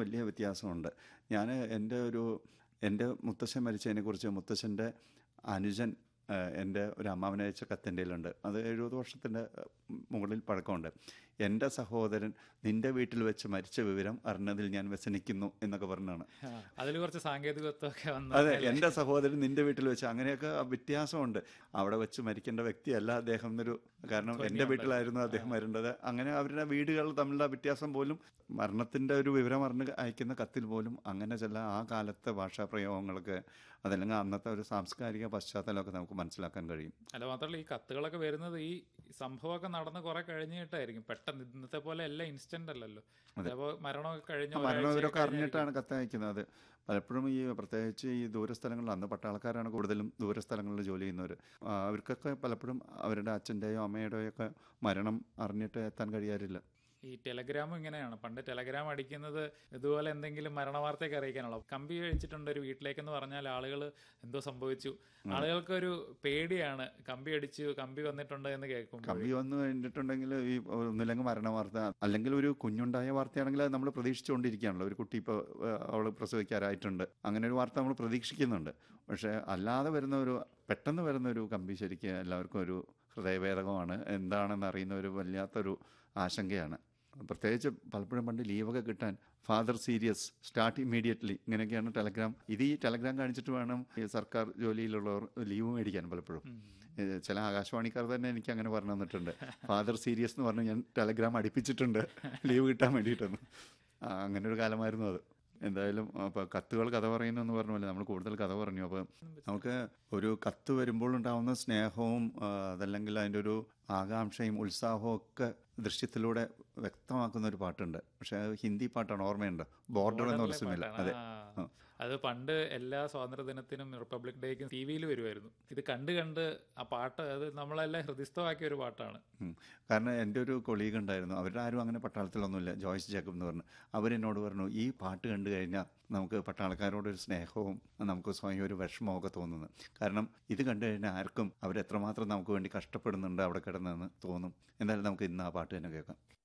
വലിയ വ്യത്യാസമുണ്ട് ഞാൻ എൻ്റെ ഒരു എൻ്റെ മുത്തശ്ശൻ മരിച്ചതിനെക്കുറിച്ച് മുത്തശ്ശൻ്റെ അനുജൻ ഏഹ്, എൻ്റെ ഒരു അമ്മാവനെ അയച്ച കത്തിൻ്റെ കയ്യിലുണ്ട് അത് എഴുപത് വർഷത്തിൻ്റെ മുകളിൽ പഴക്കമുണ്ട് എൻ്റെ സഹോദരൻ നിൻ്റെ വീട്ടിൽ വെച്ച് മരിച്ച വിവരം അറിഞ്ഞതിൽ ഞാൻ വ്യസനിക്കുന്നു എന്നൊക്കെ പറഞ്ഞാണ് അതിൽ കുറച്ച് സാങ്കേതികത്വമൊക്കെ വന്നു അതെ എൻ്റെ സഹോദരൻ നിന്റെ വീട്ടിൽ വെച്ച് അങ്ങനെയൊക്കെ ആ വ്യത്യാസമുണ്ട് അവിടെ വെച്ച് മരിക്കേണ്ട വ്യക്തിയല്ല അദ്ദേഹം എന്നൊരു കാരണം എൻ്റെ വീട്ടിലായിരുന്നു അദ്ദേഹം വരേണ്ടത് അങ്ങനെ അവരുടെ വീടുകൾ തമ്മിലുള്ള വ്യത്യാസം പോലും മരണത്തിൻ്റെ ഒരു വിവരം അറിഞ്ഞ് അയക്കുന്ന കത്തിൽ പോലും അങ്ങനെ ചില ആ കാലത്തെ ഭാഷാ പ്രയോഗങ്ങളൊക്കെ അതല്ലെങ്കിൽ അന്നത്തെ ഒരു സാംസ്കാരിക പശ്ചാത്തലമൊക്കെ നമുക്ക് മനസ്സിലാക്കാൻ കഴിയും അല്ല മാത്രമല്ല ഈ കത്തുകളൊക്കെ വരുന്നത് ഈ സംഭവമൊക്കെ നടന്ന് കുറെ കഴിഞ്ഞിട്ടായിരിക്കും പെട്ടെന്ന് ഇന്നത്തെ പോലെ എല്ലാം ഇൻസ്റ്റന്റ് അല്ലല്ലോ അതേപോലെ മരണമൊക്കെ കഴിഞ്ഞ മരണം ഒരാഴ്ചയൊക്കെ ഇവരൊക്കെ കഴിഞ്ഞായിരിക്കും. അറിഞ്ഞിട്ടാണ് കത്തയക്കുന്നത് പലപ്പോഴും ഈ പ്രത്യേകിച്ച് ഈ ദൂരസ്ഥലങ്ങളിൽ അന്ന് പട്ടാളക്കാരാണ് കൂടുതലും ദൂരസ്ഥലങ്ങളിൽ ജോലി ചെയ്യുന്നവർ അവർക്കൊക്കെ പലപ്പോഴും അവരുടെ അച്ഛൻ്റെയോ അമ്മയുടെയോ ഒക്കെ മരണം അറിഞ്ഞിട്ട് എത്താൻ കഴിയാറില്ല ഈ ടെലഗ്രാമും ഇങ്ങനെയാണ് പണ്ട് ടെലഗ്രാം അടിക്കുന്നത് ഇതുപോലെ എന്തെങ്കിലും മരണവാർത്തയൊക്കെ അറിയിക്കാനുള്ള കമ്പി കഴിച്ചിട്ടുണ്ട് ഒരു വീട്ടിലേക്കെന്ന് പറഞ്ഞാൽ ആളുകൾ എന്തോ സംഭവിച്ചു ആളുകൾക്കൊരു പേടിയാണ് കമ്പി അടിച്ചു കമ്പി വന്നിട്ടുണ്ട് എന്ന് കേൾക്കുമ്പോൾ കമ്പി വന്നു കഴിഞ്ഞിട്ടുണ്ടെങ്കിൽ ഈ ഒന്നില്ലെങ്കിൽ മരണ വാർത്ത അല്ലെങ്കിൽ ഒരു കുഞ്ഞുണ്ടായ വാർത്തയാണെങ്കിൽ അത് നമ്മൾ പ്രതീക്ഷിച്ചുകൊണ്ടിരിക്കുകയാണല്ലോ ഒരു കുട്ടി ഇപ്പോൾ അവൾ പ്രസവിക്കാറായിട്ടുണ്ട് അങ്ങനെ ഒരു വാർത്ത നമ്മൾ പ്രതീക്ഷിക്കുന്നുണ്ട് പക്ഷേ അല്ലാതെ വരുന്ന ഒരു പെട്ടെന്ന് വരുന്ന ഒരു കമ്പി ശരിക്കും എല്ലാവർക്കും ഒരു ഹൃദയഭേദകമാണ് എന്താണെന്ന് അറിയുന്ന ഒരു വല്ലാത്തൊരു ആശങ്കയാണ് പ്രത്യേകിച്ച് പലപ്പോഴും പണ്ട് ലീവൊക്കെ കിട്ടാൻ ഫാദർ സീരിയസ് സ്റ്റാർട്ട് ഇമ്മീഡിയറ്റ്ലി ഇങ്ങനെയൊക്കെയാണ് ടെലഗ്രാം ഇത് ഈ ടെലഗ്രാം കാണിച്ചിട്ട് വേണം ഈ സർക്കാർ ജോലിയിലുള്ളവർ ലീവ് മേടിക്കാൻ പലപ്പോഴും ഏഹ് ചില ആകാശവാണിക്കാർ തന്നെ എനിക്ക് അങ്ങനെ പറഞ്ഞു തന്നിട്ടുണ്ട് ഫാദർ സീരിയസ് എന്ന് പറഞ്ഞ് ഞാൻ ടെലഗ്രാം അടുപ്പിച്ചിട്ടുണ്ട് ലീവ് കിട്ടാൻ വേണ്ടിയിട്ടൊന്ന് ആ, അങ്ങനെ ഒരു കാലമായിരുന്നു അത് എന്തായാലും അപ്പോൾ കത്തുകൾ കഥ പറയുന്നു എന്ന് പറഞ്ഞ പോലെ നമ്മൾ കൂടുതൽ കഥ പറഞ്ഞു അപ്പോൾ നമുക്ക് ഒരു കത്ത് വരുമ്പോൾ ഉണ്ടാവുന്ന സ്നേഹവും ആ, അതല്ലെങ്കിൽ അതിൻ്റെ ഒരു ആകാംക്ഷയും ഉത്സാഹവും ഒക്കെ ദൃശ്യത്തിലൂടെ വ്യക്തമാക്കുന്ന ഒരു പാട്ടുണ്ട് പക്ഷേ അത് ഹിന്ദി പാട്ടാണ് ഓർമ്മയുണ്ട് ബോർഡർ എന്ന് പറഞ്ഞ സിനിമയില്ല അതെ ആ. അത് പണ്ട് എല്ലാ സ്വാതന്ത്ര്യ ദിനത്തിനും റിപ്പബ്ലിക് ഡേക്കും ടി വിയിൽ വരുമായിരുന്നു ഇത് കണ്ട് കണ്ട് ആ പാട്ട് അത് നമ്മളെല്ലാം ഹൃദയസ്ഥമാക്കിയ ഒരു പാട്ടാണ് ഉം. കാരണം എൻ്റെ ഒരു കൊളീഗ് ഉണ്ടായിരുന്നു അവരുടെ ആരും അങ്ങനെ പട്ടാളത്തിലൊന്നുമില്ല ജോയ്സ് ജേക്കബ് എന്ന് പറഞ്ഞു അവരെന്നോട് പറഞ്ഞു ഈ പാട്ട് കണ്ടു കഴിഞ്ഞാൽ നമുക്ക് പട്ടാളക്കാരോടൊരു സ്നേഹവും നമുക്ക് സ്വയം ഒരു വിഷമവും ഒക്കെ തോന്നുന്നു കാരണം ഇത് കണ്ടു കഴിഞ്ഞാൽ ആർക്കും അവരെത്രമാത്രം നമുക്ക് വേണ്ടി കഷ്ടപ്പെടുന്നുണ്ട് അവിടെ കിടന്നെന്ന് തോന്നും എന്തായാലും നമുക്ക് ഇന്ന് ആ പാട്ട് തന്നെ കേൾക്കാം